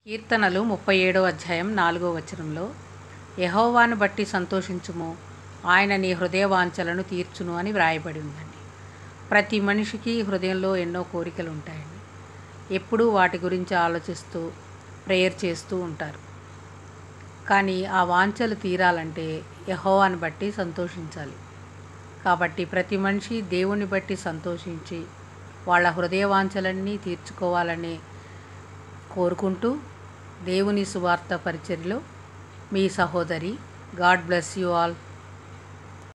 కీర్తనలు ముప్పై ఏడో అధ్యాయం నాలుగో వచనంలో యహోవాను బట్టి సంతోషించుము ఆయన నీ హృదయ వాంఛలను తీర్చును అని వ్రాయబడి ఉందండి ప్రతి మనిషికి హృదయంలో ఎన్నో కోరికలు ఉంటాయండి ఎప్పుడూ వాటి గురించి ఆలోచిస్తూ ప్రేయర్ చేస్తూ ఉంటారు కానీ ఆ వాంఛలు తీరాలంటే యహోవాను బట్టి సంతోషించాలి కాబట్టి ప్రతి మనిషి దేవుని బట్టి సంతోషించి వాళ్ళ హృదయ వాంఛలన్నీ తీర్చుకోవాలని కోరుకుంటూ దేవుని సువార్త పరిచర్యలో మీ సహోదరి గాడ్ బ్లెస్ యూ ఆల్